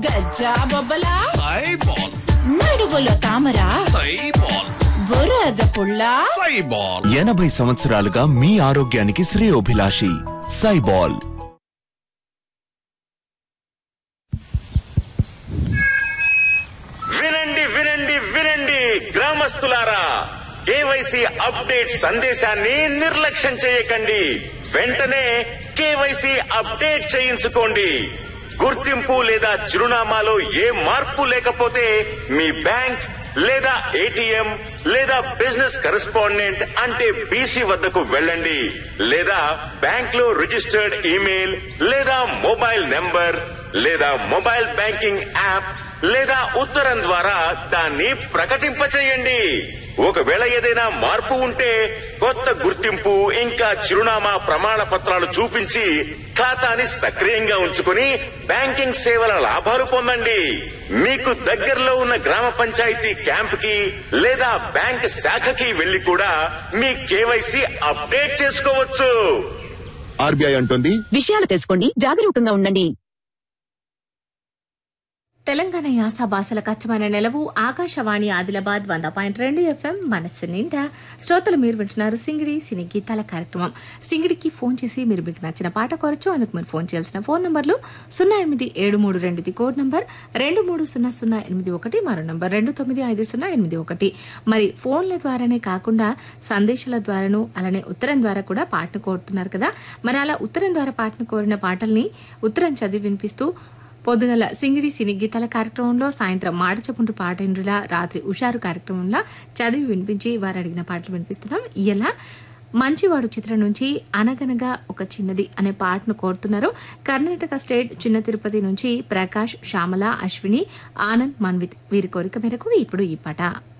గజ్జా బొబ్బలా సైబాల్ నడువులో తామర సైబాల్ బురద పుల్ల సైబాల్ ఎనభై సంవత్సరాలుగా మీ ఆరోగ్యానికి శ్రేయోభిలాషి సైబాల్ వినండి వినండి వినండి గ్రామస్తులారా కేవైసీ అప్డేట్ సందేశాన్ని నిర్లక్ష్యం చేయకండి వెంటనే కేవైసీ అప్డేట్ చేయించుకోండి గుర్తింపు లేదా చిరునామాలో ఏ మార్పు లేకపోతే మీ బ్యాంక్ లేదా ఏటీఎం లేదా బిజినెస్ కరెస్పాండెంట్ అంటే బీసీ వద్దకు వెళ్ళండి లేదా బ్యాంక్ లో రిజిస్టర్డ్ ఈమెయిల్ లేదా మొబైల్ నెంబర్ లేదా మొబైల్ బ్యాంకింగ్ యాప్ లేదా ఉత్తరం ద్వారా దాన్ని ప్రకటింపచేయండి ఒకవేళ ఏదైనా మార్పు ఉంటే కొత్త గుర్తింపు ఇంకా చిరునామా ప్రమాణ పత్రాలు చూపించి ఖాతాని సక్రియంగా ఉంచుకుని బ్యాంకింగ్ సేవల లాభాలు పొందండి మీకు దగ్గరలో ఉన్న గ్రామ పంచాయతీ క్యాంప్ కి లేదా బ్యాంక్ శాఖకి వెళ్లి కూడా మీ కేవైసీ అప్డేట్ చేసుకోవచ్చు ఆర్బీఐ అంటుంది విషయాలు తెలుసుకోండి జాగరూకంగా ఉండండి తెలంగాణ యాస భాషల కచ్చమైన నెలవు ఆకాశవాణి ఆదిలాబాద్ వంద పాయింట్ రెండు ఎఫ్ఎం మనస్సు నిండా శ్రోతలు మీరు వింటున్నారు సింగిడి సినీ గీతాల కార్యక్రమం సింగిడికి ఫోన్ చేసి మీరు మీకు నచ్చిన పాట కోరచ్చు అందుకు మీరు ఫోన్ చేయాల్సిన ఫోన్ నంబర్లు సున్నా ఎనిమిది ఏడు మూడు రెండుది కోడ్ నంబర్ రెండు మూడు సున్నా సున్నా ఎనిమిది ఒకటి మరో నంబర్ రెండు తొమ్మిది ఐదు సున్నా ఎనిమిది ఒకటి మరి ఫోన్ల ద్వారానే కాకుండా సందేశాల ద్వారాను అలానే ఉత్తరం ద్వారా కూడా పాటను కోరుతున్నారు కదా మరి అలా ఉత్తరం ద్వారా పాటను కోరిన పాటల్ని ఉత్తరం చదివి వినిపిస్తూ పొద్దుగల సింగిడి సినీ గీతాల కార్యక్రమంలో సాయంత్రం మాట చెప్పుంటూ పాటేండ్రులా రాత్రి ఉషారు కార్యక్రమంలో చదివి వినిపించి వారు అడిగిన పాటలు వినిపిస్తున్నాం ఇలా మంచివాడు చిత్రం నుంచి అనగనగా ఒక చిన్నది అనే పాటను కోరుతున్నారు కర్ణాటక స్టేట్ చిన్న తిరుపతి నుంచి ప్రకాష్ శ్యామల అశ్విని ఆనంద్ మన్విత్ వీరి కోరిక మేరకు ఇప్పుడు ఈ పాట